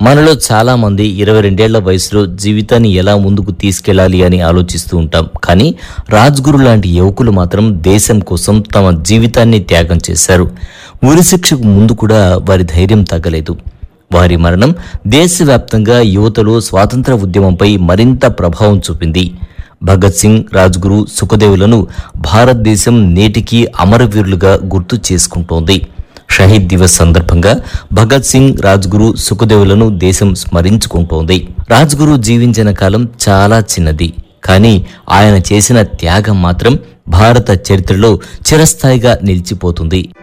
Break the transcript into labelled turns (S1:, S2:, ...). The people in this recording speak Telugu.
S1: మనలో చాలా మంది ఇరవై రెండేళ్ల వయసులో జీవితాన్ని ఎలా ముందుకు తీసుకెళ్లాలి అని ఆలోచిస్తూ ఉంటాం కానీ రాజ్గురు లాంటి యువకులు మాత్రం దేశం కోసం తమ జీవితాన్ని త్యాగం చేశారు ఉరిశిక్షకు ముందు కూడా వారి ధైర్యం తగ్గలేదు వారి మరణం దేశవ్యాప్తంగా యువతలో స్వాతంత్ర ఉద్యమంపై మరింత ప్రభావం చూపింది భగత్ సింగ్ రాజ్గురు సుఖదేవులను భారతదేశం నేటికీ అమరవీరులుగా గుర్తు చేసుకుంటోంది షహీద్ దివస్ సందర్భంగా భగత్ సింగ్ రాజ్గురు సుఖదేవులను దేశం స్మరించుకుంటోంది రాజ్గురు జీవించిన కాలం చాలా చిన్నది కానీ ఆయన చేసిన త్యాగం మాత్రం భారత చరిత్రలో చిరస్థాయిగా నిలిచిపోతుంది